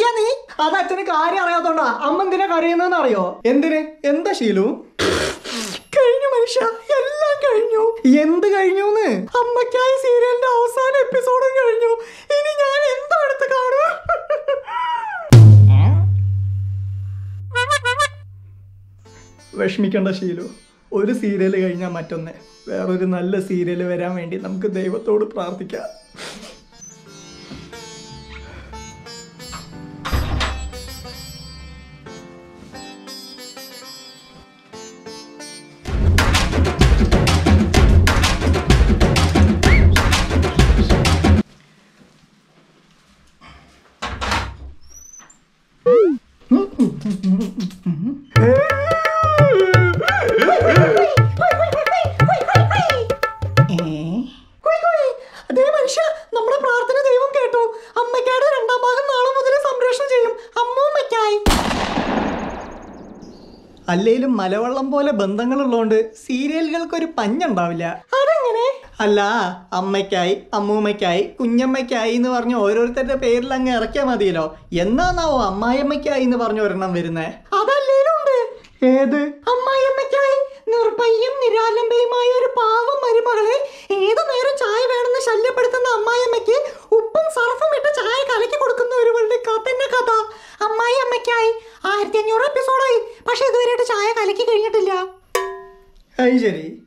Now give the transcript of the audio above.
കരയാ നീ അത് അച്ഛന് കാര്യം അറിയാത്തോണ്ടാ അമ്മ എന്തിനാ കരയുന്നതെന്ന് അറിയോ എന്തിന് എന്താ ശീലു കഴിഞ്ഞു മനുഷ്യ എല്ലാം കഴിഞ്ഞു എന്ത് കഴിഞ്ഞൂന്ന് അമ്മയ്ക്കായി സീരിയലിന്റെ അവസാന എപ്പിസോഡും കഴിഞ്ഞു ഇനി ഞാൻ എന്തോ എടുത്ത് കാണും വിഷമിക്കേണ്ട ശീലു ഒരു സീരിയൽ കഴിഞ്ഞാൽ മറ്റൊന്ന് വേറൊരു നല്ല സീരിയൽ വരാൻ വേണ്ടി നമുക്ക് ദൈവത്തോട് പ്രാർത്ഥിക്കാം കുയ് കുയ്. അതേ മനുഷ്യ നമ്മുടെ പ്രാർത്ഥന ദൈവം കേട്ടു അമ്മയ്ക്കാട് രണ്ടാം ഭാഗം നാളെ മുതൽ സംപ്രേഷണം ചെയ്യും അമ്മൂമ്മയ്ക്കായി അല്ലേലും മലവെള്ളം പോലെ ബന്ധങ്ങളുള്ളതുകൊണ്ട് സീരിയലുകൾക്കൊരു പഞ്ഞുണ്ടാവില്ല അതെങ്ങനെ അല്ല അമ്മയ്ക്കായി അമ്മൂമ്മയ്ക്കായി കുഞ്ഞമ്മയ്ക്കായി എന്ന് പറഞ്ഞ് ഓരോരുത്തരുടെ പേരിൽ അങ്ങ് ഇറക്കിയാൽ മതിയല്ലോ എന്നാന്നാവോ അമ്മായിയമ്മയ്ക്കായി എന്ന് പറഞ്ഞ് ഒരെണ്ണം വരുന്നേ അതല്ലേലും ഉണ്ട് ഏത് അമ്മായിയമ്മയ്ക്കായി നിർഭയും നിരാലംബയുമായ ഒരു പാവം മരുമകളെ ഏതു നേരം ചായ വേണമെന്ന് ശല്യപ്പെടുത്തുന്ന അമ്മായിയമ്മയ്ക്ക് ഉപ്പും സർഫും ഇട്ട് ചായ കലക്കി കൊടുക്കുന്ന ഒരുവളുടെ കഥന്റെ കഥ അമ്മായി അമ്മയ്ക്കായി ആയിരത്തി അഞ്ഞൂറ് എപ്പിസോഡായി പക്ഷെ ഇതുവരെയായിട്ട് ചായ കലക്കി കഴിഞ്ഞിട്ടില്ല അത് ശരി